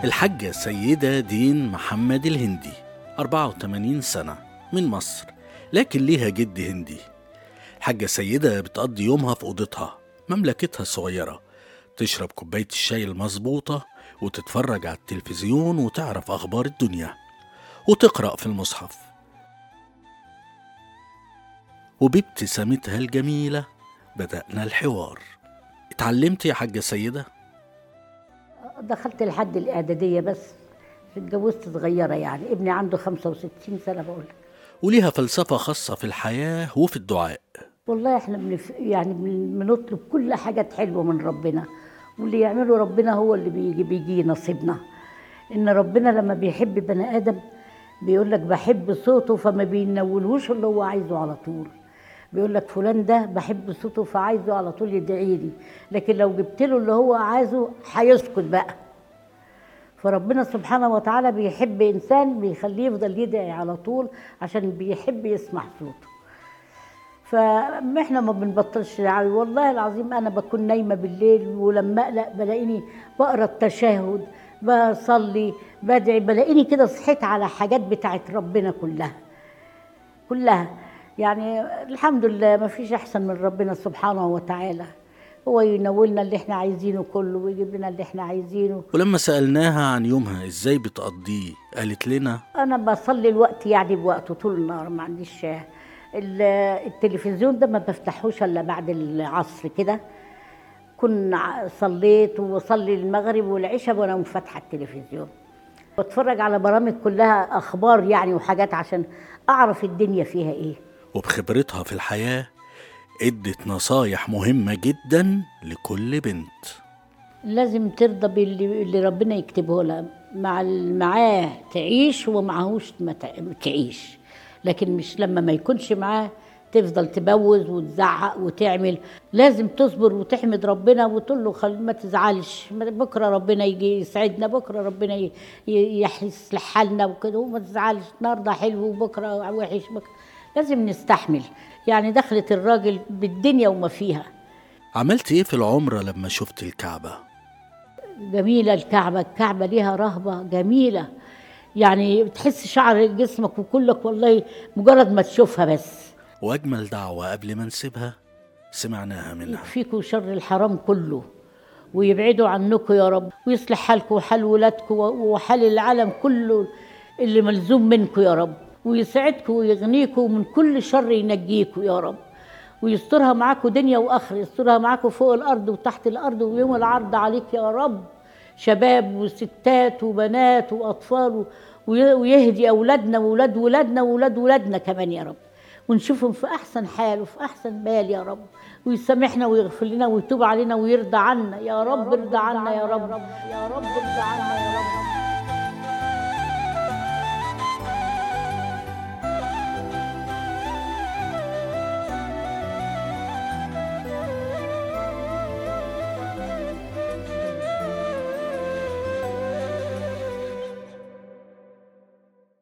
الحاجة سيدة دين محمد الهندي 84 سنة من مصر لكن ليها جد هندي الحاجة سيدة بتقضي يومها في أوضتها مملكتها الصغيرة تشرب كوباية الشاي المظبوطة وتتفرج على التلفزيون وتعرف أخبار الدنيا وتقرأ في المصحف وبابتسامتها الجميلة بدأنا الحوار اتعلمت يا حاجة سيدة؟ دخلت لحد الإعدادية بس اتجوزت صغيرة يعني ابني عنده 65 سنة بقول لك وليها فلسفة خاصة في الحياة وفي الدعاء والله احنا بنف... يعني بن- بنطلب كل حاجة حلوة من ربنا واللي يعمله ربنا هو اللي بيجي بيجي نصيبنا ان ربنا لما بيحب بني ادم بيقول لك بحب صوته فما بينولهوش اللي هو عايزه على طول بيقول لك فلان ده بحب صوته فعايزه على طول يدعي لي لكن لو جبت له اللي هو عايزه هيسكت بقى فربنا سبحانه وتعالى بيحب انسان بيخليه يفضل يدعي على طول عشان بيحب يسمع صوته فاحنا ما بنبطلش دعاوي والله العظيم انا بكون نايمه بالليل ولما اقلق بلاقيني بقرا التشهد بصلي بدعي بلاقيني كده صحيت على حاجات بتاعت ربنا كلها كلها يعني الحمد لله ما فيش احسن من ربنا سبحانه وتعالى هو ينولنا اللي احنا عايزينه كله ويجيب لنا اللي احنا عايزينه ولما سألناها عن يومها ازاي بتقضيه قالت لنا انا بصلي الوقت يعني بوقته طول النهار ما عنديش ال- التلفزيون ده ما بفتحوش الا بعد العصر كده كن ع- صليت وصلي المغرب والعشاء وانا فاتحه التلفزيون بتفرج على برامج كلها اخبار يعني وحاجات عشان اعرف الدنيا فيها ايه وبخبرتها في الحياة ادت نصايح مهمة جدا لكل بنت لازم ترضى باللي اللي ربنا يكتبه لها مع ال- معاه تعيش ومعهوش ما تع- تعيش لكن مش لما ما يكونش معاه تفضل تبوز وتزعق وتعمل لازم تصبر وتحمد ربنا وتقول له خل ما تزعلش بكره ربنا يجي يسعدنا بكره ربنا ي- ي- يصلح حالنا وكده وما تزعلش النهارده حلو وبكره وحش بكره لازم نستحمل يعني دخلت الراجل بالدنيا وما فيها عملت ايه في العمرة لما شفت الكعبة جميلة الكعبة الكعبة ليها رهبة جميلة يعني بتحس شعر جسمك وكلك والله مجرد ما تشوفها بس واجمل دعوة قبل ما نسيبها سمعناها منها يكفيكوا شر الحرام كله ويبعدوا عنكم يا رب ويصلح حالكم وحال ولادكم وحال العالم كله اللي ملزوم منكم يا رب ويسعدكم ويغنيكم من كل شر ينجيكم يا رب ويسترها معاكم دنيا واخره يسترها معاكم فوق الارض وتحت الارض ويوم العرض عليك يا رب شباب وستات وبنات واطفال وي- ويهدي اولادنا واولاد ولادنا واولاد ولادنا كمان يا رب ونشوفهم في احسن حال وفي احسن بال يا رب ويسامحنا ويغفر لنا ويتوب علينا ويرضى عنا يا رب ارضى عنا يا رب يا رب ارضى عنا يا رب